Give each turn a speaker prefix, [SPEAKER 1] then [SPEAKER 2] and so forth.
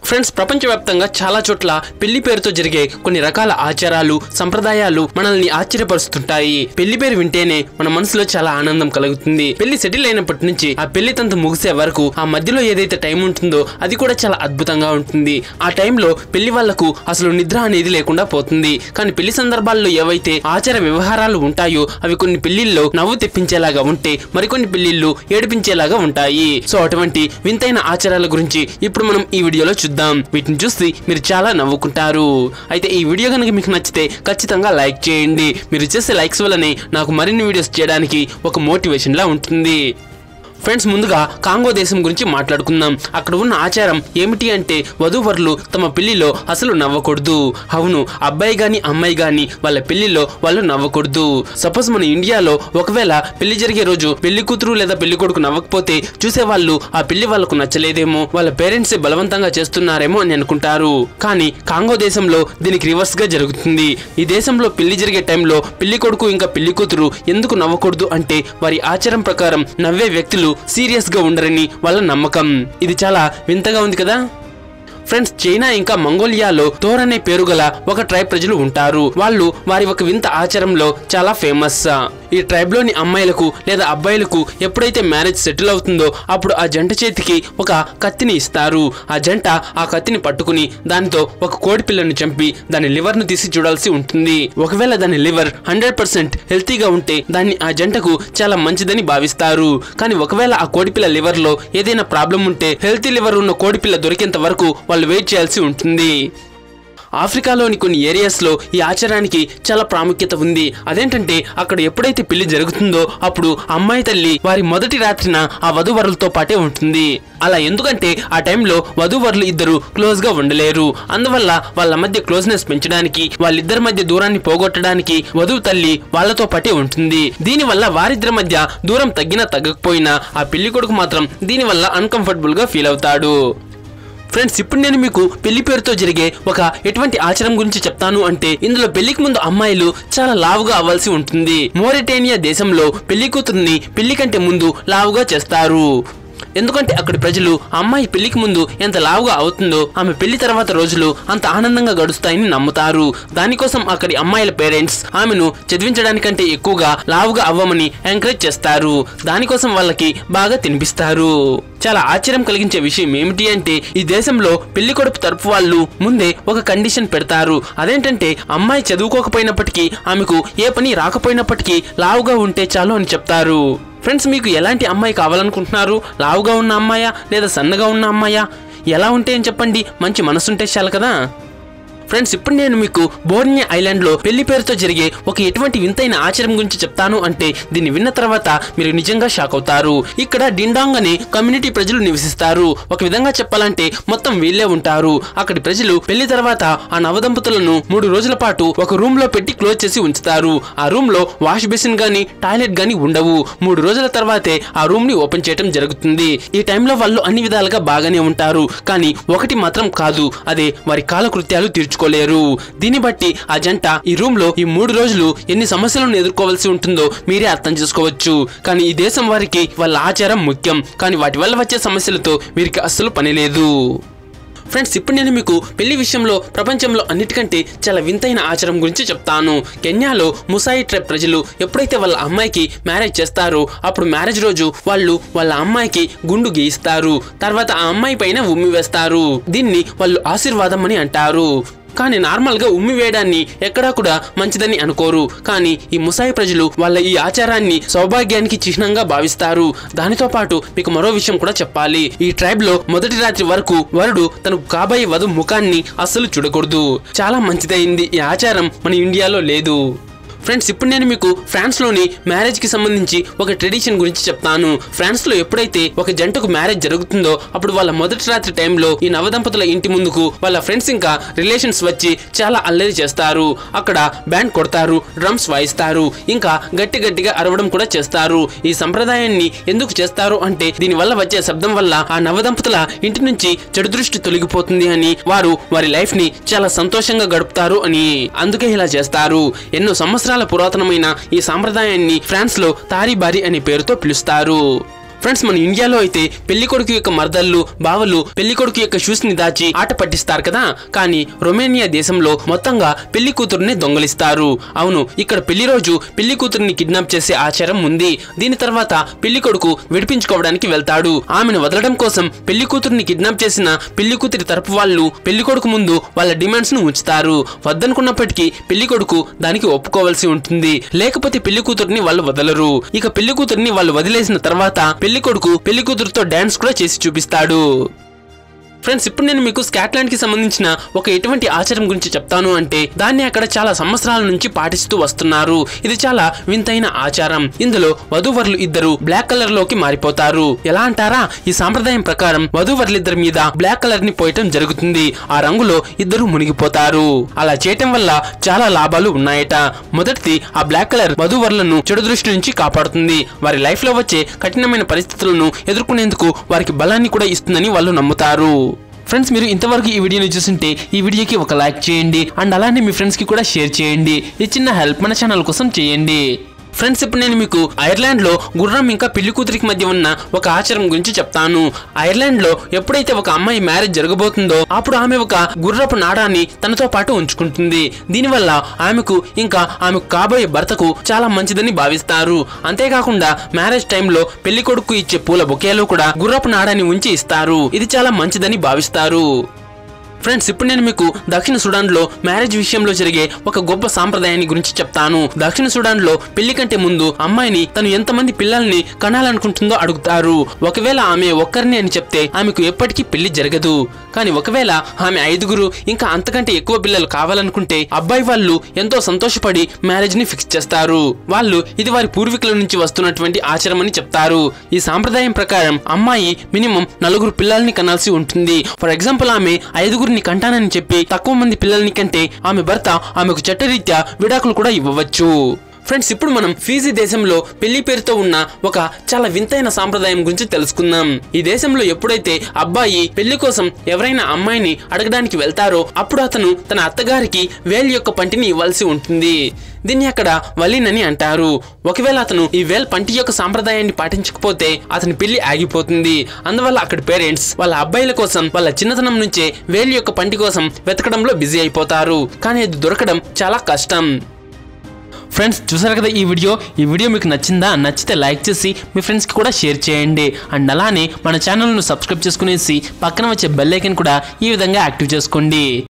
[SPEAKER 1] friends ప్రపంచవ్యాప్తంగా చాలా చోట్ల పెళ్లి పేరుతో జరిగే కొన్ని రకాల ఆచారాలు సంప్రదాయాలు మనల్ని ఆశ్చర్యపరుస్తుంటాయి పెళ్లి పేరు వింటేనే మన మనసులో చాలా ఆనందం కలుగుతుంది పెళ్లి సెటిల్ అయినప్పటి నుంచి ఆ పెళ్లి తంతు ముగిసే వరకు ఆ మధ్యలో ఏదైతే టైం ఉంటుందో అది కూడా చాలా అద్భుతంగా ఉంటుంది ఆ టైంలో పెళ్లి వాళ్లకు అసలు నిద్ర అనేది లేకుండా పోతుంది కానీ పెళ్లి సందర్భాల్లో ఏవైతే ఆచార వ్యవహారాలు ఉంటాయో అవి కొన్ని పెళ్లిల్లో నవ్వు తెప్పించేలాగా ఉంటే మరికొన్ని పెళ్లిళ్ళు ఏడిపించేలాగా ఉంటాయి సో అటువంటి వింతైన ఆచారాల గురించి ఇప్పుడు మనం ఈ వీడియోలో చూద్దాం వీటిని చూసి మీరు చాలా నవ్వుకుంటారు అయితే ఈ వీడియో కనుక మీకు నచ్చితే ఖచ్చితంగా లైక్ చేయండి మీరు చేసే లైక్స్ వల్లనే నాకు మరిన్ని వీడియోస్ చేయడానికి ఒక మోటివేషన్ లా ఉంటుంది ఫ్రెండ్స్ ముందుగా కాంగో దేశం గురించి మాట్లాడుకుందాం అక్కడ ఉన్న ఆచారం ఏమిటి అంటే వధూవరులు తమ పెళ్లిలో అసలు నవ్వకూడదు అవును అబ్బాయి గాని అమ్మాయి గాని వాళ్ళ పెళ్లిలో వాళ్ళు నవ్వకూడదు సపోజ్ మన ఇండియాలో ఒకవేళ పెళ్లి జరిగే రోజు పెళ్లి కూతురు లేదా పెళ్లి కొడుకు నవ్వకపోతే చూసే వాళ్ళు ఆ పెళ్లి వాళ్ళకు నచ్చలేదేమో వాళ్ళ పేరెంట్స్ బలవంతంగా చేస్తున్నారేమో అని అనుకుంటారు కానీ కాంగో దేశంలో దీనికి రివర్స్ గా జరుగుతుంది ఈ దేశంలో పెళ్లి జరిగే టైంలో పెళ్లి కొడుకు ఇంకా పెళ్లి కూతురు ఎందుకు నవ్వకూడదు అంటే వారి ఆచారం ప్రకారం నవ్వే వ్యక్తులు సీరియస్ గా ఉండరని వాళ్ళ నమ్మకం ఇది చాలా వింతగా ఉంది కదా ఫ్రెండ్స్ చైనా ఇంకా మంగోలియాలో తోర్ అనే పేరు గల ఒక ట్రైబ్ ప్రజలు ఉంటారు వాళ్ళు వారి ఒక వింత ఆచారంలో చాలా ఫేమస్ ఈ ట్రైబ్ లోని అమ్మాయిలకు లేదా అబ్బాయిలకు ఎప్పుడైతే మ్యారేజ్ సెటిల్ అవుతుందో అప్పుడు ఆ జంట చేతికి ఒక కత్తిని ఇస్తారు ఆ జంట ఆ కత్తిని పట్టుకుని దానితో ఒక కోడి పిల్లను చంపి దాని లివర్ ను తీసి చూడాల్సి ఉంటుంది ఒకవేళ దాని లివర్ హండ్రెడ్ పర్సెంట్ హెల్తీగా ఉంటే దాన్ని ఆ జంటకు చాలా మంచిదని భావిస్తారు కానీ ఒకవేళ ఆ కోడిపిల్ల లివర్ లో ఏదైనా ప్రాబ్లం ఉంటే హెల్తీ లివర్ ఉన్న కోడిపిల్ల దొరికేంత వరకు వాళ్ళు వెయిట్ చేయాల్సి ఉంటుంది ఆఫ్రికాలోని కొన్ని ఏరియాస్లో ఈ ఆచారానికి చాలా ప్రాముఖ్యత ఉంది అదేంటంటే అక్కడ ఎప్పుడైతే పెళ్లి జరుగుతుందో అప్పుడు అమ్మాయి తల్లి వారి మొదటి రాత్రిన ఆ వధూవరులతో పాటే ఉంటుంది అలా ఎందుకంటే ఆ టైంలో వధూవరులు ఇద్దరు క్లోజ్ గా ఉండలేరు అందువల్ల వాళ్ళ మధ్య క్లోజ్నెస్ పెంచడానికి వాళ్ళిద్దరి మధ్య దూరాన్ని పోగొట్టడానికి వధువు తల్లి వాళ్ళతో పాటే ఉంటుంది దీనివల్ల వారిద్దరి మధ్య దూరం తగ్గినా తగ్గకపోయినా ఆ పెళ్లి కొడుకు మాత్రం దీనివల్ల అన్కంఫర్టబుల్ గా ఫీల్ అవుతాడు ఫ్రెండ్స్ ఇప్పుడు నేను మీకు పెళ్లి పేరుతో జరిగే ఒక ఎటువంటి ఆచారం గురించి చెప్తాను అంటే ఇందులో పెళ్లికి ముందు అమ్మాయిలు చాలా లావుగా అవ్వాల్సి ఉంటుంది మోరిటేనియా దేశంలో పెళ్లి కూతుర్ని పెళ్లి కంటే ముందు లావుగా చేస్తారు ఎందుకంటే అక్కడి ప్రజలు అమ్మాయి పెళ్లికి ముందు ఎంత లావుగా అవుతుందో ఆమె పెళ్లి తర్వాత రోజులు అంత ఆనందంగా గడుస్తాయని నమ్ముతారు దానికోసం అక్కడి అమ్మాయిల పేరెంట్స్ ఆమెను చదివించడానికంటే ఎక్కువగా లావుగా అవ్వమని ఎంకరేజ్ చేస్తారు దానికోసం వాళ్ళకి బాగా తినిపిస్తారు చాలా ఆశ్చర్యం కలిగించే విషయం ఏమిటి అంటే ఈ దేశంలో పెళ్లి కొడుకు తరపు వాళ్ళు ముందే ఒక కండిషన్ పెడతారు అదేంటంటే అమ్మాయి చదువుకోకపోయినప్పటికీ ఆమెకు ఏ పని రాకపోయినప్పటికీ లావుగా ఉంటే చాలు అని చెప్తారు ఫ్రెండ్స్ మీకు ఎలాంటి అమ్మాయి కావాలనుకుంటున్నారు లావుగా ఉన్న అమ్మాయా లేదా సన్నగా ఉన్న అమ్మాయా ఎలా ఉంటే అని చెప్పండి మంచి మనసుంటే చాలు కదా ఫ్రెండ్స్ ఇప్పుడు నేను మీకు బోర్నియా ఐలాండ్ లో పెళ్లి పేరుతో జరిగే ఒక ఎటువంటి వింతైన ఆచారం గురించి చెప్తాను అంటే దీన్ని విన్న తర్వాత మీరు నిజంగా షాక్ అవుతారు ఇక్కడ డిండాంగ్ అనే కమ్యూనిటీ ప్రజలు నివసిస్తారు ఒక విధంగా చెప్పాలంటే మొత్తం వీళ్ళే ఉంటారు అక్కడి ప్రజలు పెళ్లి తర్వాత ఆ నవదంపతులను మూడు రోజుల పాటు ఒక రూమ్ లో పెట్టి క్లోజ్ చేసి ఉంచుతారు ఆ రూమ్ లో వాష్ బేసిన్ గాని టాయిలెట్ గాని ఉండవు మూడు రోజుల తర్వాతే ఆ రూమ్ ని ఓపెన్ చేయడం జరుగుతుంది ఈ టైంలో వాళ్ళు అన్ని విధాలుగా బాగానే ఉంటారు కానీ ఒకటి మాత్రం కాదు అదే వారి కాలకృత్యాలు తీర్చుకోలేరు దీన్ని బట్టి ఆ జంట ఈ రూమ్ లో ఈ మూడు రోజులు ఎన్ని సమస్యలను ఎదుర్కోవాల్సి ఉంటుందో మీరే అర్థం చేసుకోవచ్చు కానీ ఈ దేశం వారికి వాళ్ళ ఆచారం ముఖ్యం కానీ వాటి వల్ల వచ్చే సమస్యలతో వీరికి అస్సలు పని లేదు ఫ్రెండ్స్ ఇప్పుడు నేను మీకు పెళ్లి విషయంలో ప్రపంచంలో అన్నిటికంటే చాలా వింతైన ఆచారం గురించి చెప్తాను కెన్యాలో ముసాయి ట్రైబ్ ప్రజలు ఎప్పుడైతే వాళ్ళ అమ్మాయికి మ్యారేజ్ చేస్తారో అప్పుడు మ్యారేజ్ రోజు వాళ్ళు వాళ్ళ అమ్మాయికి గుండు గీయిస్తారు తర్వాత ఆ అమ్మాయి పైన ఉమ్మి వేస్తారు దీన్ని వాళ్ళు ఆశీర్వాదం అని అంటారు కానీ నార్మల్ గా ఉమ్మి వేయడాన్ని ఎక్కడా కూడా మంచిదని అనుకోరు కానీ ఈ ముసాయి ప్రజలు వాళ్ళ ఈ ఆచారాన్ని సౌభాగ్యానికి చిహ్నంగా భావిస్తారు దానితో పాటు మీకు మరో విషయం కూడా చెప్పాలి ఈ ట్రైబ్ లో మొదటి రాత్రి వరకు వరుడు తనకు కాబోయే వధు ముఖాన్ని అస్సలు చూడకూడదు చాలా మంచిదైంది ఈ ఆచారం మన ఇండియాలో లేదు ఫ్రెండ్స్ ఇప్పుడు నేను మీకు ఫ్రాన్స్ లోని మ్యారేజ్ కి సంబంధించి ఒక ట్రెడిషన్ గురించి చెప్తాను ఫ్రాన్స్ లో ఎప్పుడైతే ఒక జంటకు మ్యారేజ్ జరుగుతుందో అప్పుడు వాళ్ళ మొదటి రాత్రి టైంలో ఈ నవదంపతుల ఇంటి ముందుకు వాళ్ళ ఫ్రెండ్స్ ఇంకా రిలేషన్స్ వచ్చి చాలా అల్లరి చేస్తారు అక్కడ బ్యాండ్ కొడతారు డ్రమ్స్ వాయిస్తారు ఇంకా గట్టి గట్టిగా అరవడం కూడా చేస్తారు ఈ సంప్రదాయాన్ని ఎందుకు చేస్తారు అంటే దీని వల్ల వచ్చే శబ్దం వల్ల ఆ నవదంపతుల ఇంటి నుంచి చెడు దృష్టి తొలగిపోతుంది అని వారు వారి లైఫ్ ని చాలా సంతోషంగా గడుపుతారు అని అందుకే ఇలా చేస్తారు ఎన్నో సంవత్సరాల పురాతనమైన ఈ సాంప్రదాయాన్ని ఫ్రాన్స్ లో తారీబారి అనే పేరుతో పిలుస్తారు ఫ్రెండ్స్ మన ఇండియాలో అయితే పెళ్లి కొడుకు యొక్క మరదళ్ళు బావలు పెళ్లి కొడుకు యొక్క షూస్ ని దాచి ఆట పట్టిస్తారు కదా కానీ రొమేనియా దేశంలో మొత్తంగా పెళ్లి కూతురుని దొంగలిస్తారు అవును ఇక్కడ పెళ్లి రోజు పెళ్లి కూతురుని కిడ్నాప్ చేసే ఆచారం ఉంది దీని తర్వాత పెళ్లి కొడుకు విడిపించుకోవడానికి వెళ్తాడు ఆమెను వదలడం కోసం పెళ్లి కూతురుని కిడ్నాప్ చేసిన పెళ్లి కూతురి తరపు వాళ్ళు పెళ్లి కొడుకు ముందు వాళ్ళ డిమాండ్స్ ను ఉంచుతారు వద్దనుకున్నప్పటికీ పెళ్లి కొడుకు దానికి ఒప్పుకోవాల్సి ఉంటుంది లేకపోతే పెళ్లి కూతురుని వాళ్ళు వదలరు ఇక పెళ్లి కూతురుని వాళ్ళు వదిలేసిన తర్వాత పెళ్లి కొడుకు పెళ్లి కూతురుతో డాన్స్ కూడా చేసి చూపిస్తాడు ఫ్రెండ్స్ ఇప్పుడు నేను మీకు స్కాట్లాండ్ కి సంబంధించిన ఒక ఎటువంటి ఆచారం గురించి చెప్తాను అంటే దాన్ని అక్కడ చాలా సంవత్సరాల నుంచి పాటిస్తూ వస్తున్నారు ఇది చాలా వింతైన ఆచారం ఇందులో వధూవరులు ఇద్దరు బ్లాక్ కలర్ లోకి మారిపోతారు ఎలా అంటారా ఈ సాంప్రదాయం ప్రకారం వధూవరులిద్దరి మీద బ్లాక్ కలర్ ని పోయటం జరుగుతుంది ఆ రంగులో ఇద్దరు మునిగిపోతారు అలా చేయటం వల్ల చాలా లాభాలు ఉన్నాయట మొదటిది ఆ బ్లాక్ కలర్ వధూవరులను చెడు దృష్టి నుంచి కాపాడుతుంది వారి లైఫ్ లో వచ్చే కఠినమైన పరిస్థితులను ఎదుర్కొనేందుకు వారికి బలాన్ని కూడా ఇస్తుందని వాళ్ళు నమ్ముతారు ఫ్రెండ్స్ మీరు ఇంతవరకు ఈ వీడియోని చూస్తుంటే ఈ వీడియోకి ఒక లైక్ చేయండి అండ్ అలానే మీ ఫ్రెండ్స్ కి కూడా షేర్ చేయండి ఈ చిన్న హెల్ప్ మన ఛానల్ కోసం చేయండి ఫ్రెండ్స్ ఇప్పుడు నేను మీకు ఐర్లాండ్ లో గుర్రం ఇంకా పెళ్లి కూతురికి మధ్య ఉన్న ఒక ఆచారం గురించి చెప్తాను ఐర్లాండ్ లో ఎప్పుడైతే ఒక అమ్మాయి మ్యారేజ్ జరగబోతుందో అప్పుడు ఆమె ఒక గుర్రపు నాడాన్ని తనతో పాటు ఉంచుకుంటుంది దీనివల్ల ఆమెకు ఇంకా ఆమెకు కాబోయే భర్తకు చాలా మంచిదని భావిస్తారు అంతేకాకుండా మ్యారేజ్ టైంలో పెళ్లి కొడుకు ఇచ్చే పూల బొకేలో కూడా గుర్రపు నాడాన్ని ఉంచి ఇస్తారు ఇది చాలా మంచిదని భావిస్తారు ఫ్రెండ్స్ ఇప్పుడు నేను మీకు దక్షిణ సుడాన్ లో మ్యారేజ్ విషయంలో జరిగే ఒక గొప్ప సాంప్రదాయాన్ని గురించి చెప్తాను దక్షిణ సుడాన్ లో పెళ్లి కంటే ముందు అమ్మాయిని తను ఎంతమంది పిల్లల్ని కనాలనుకుంటుందో అడుగుతారు ఒకవేళ ఆమె ఒక్కరిని అని చెప్తే ఆమెకు ఎప్పటికీ పెళ్లి జరగదు కానీ ఒకవేళ ఆమె ఐదుగురు ఇంకా అంతకంటే ఎక్కువ పిల్లలు కావాలనుకుంటే అబ్బాయి వాళ్ళు ఎంతో సంతోషపడి మ్యారేజ్ ని ఫిక్స్ చేస్తారు వాళ్ళు ఇది వారి పూర్వీకుల నుంచి వస్తున్నటువంటి ఆచారం అని చెప్తారు ఈ సాంప్రదాయం ప్రకారం అమ్మాయి మినిమం నలుగురు పిల్లల్ని కనాల్సి ఉంటుంది ఫర్ ఎగ్జాంపుల్ ఆమె ఐదుగురిని కంటానని చెప్పి తక్కువ మంది పిల్లల్ని కంటే ఆమె భర్త ఆమెకు చట్టరీత్యా విడాకులు కూడా ఇవ్వవచ్చు ఫ్రెండ్స్ ఇప్పుడు మనం ఫీజీ దేశంలో పెళ్లి పేరుతో ఉన్న ఒక చాలా వింతైన సాంప్రదాయం గురించి తెలుసుకుందాం ఈ దేశంలో ఎప్పుడైతే అబ్బాయి పెళ్లి కోసం ఎవరైనా అమ్మాయిని అడగడానికి వెళ్తారో అప్పుడు అతను తన అత్తగారికి వేల్ యొక్క పంటిని ఇవ్వాల్సి ఉంటుంది దీన్ని అక్కడ వలీనని అంటారు ఒకవేళ అతను ఈ వేల్ పంటి యొక్క సాంప్రదాయాన్ని పాటించకపోతే అతని పెళ్లి ఆగిపోతుంది అందువల్ల అక్కడి పేరెంట్స్ వాళ్ళ అబ్బాయిల కోసం వాళ్ళ చిన్నతనం నుంచే వేల్ యొక్క పంటి కోసం వెతకడంలో బిజీ అయిపోతారు కానీ అది దొరకడం చాలా కష్టం ఫ్రెండ్స్ చూసారు కదా ఈ వీడియో ఈ వీడియో మీకు నచ్చిందా నచ్చితే లైక్ చేసి మీ ఫ్రెండ్స్కి కూడా షేర్ చేయండి అండ్ అలానే మన ఛానల్ను సబ్స్క్రైబ్ చేసుకునేసి పక్కన వచ్చే బెల్ ఐకన్ కూడా ఈ విధంగా యాక్టివ్ చేసుకోండి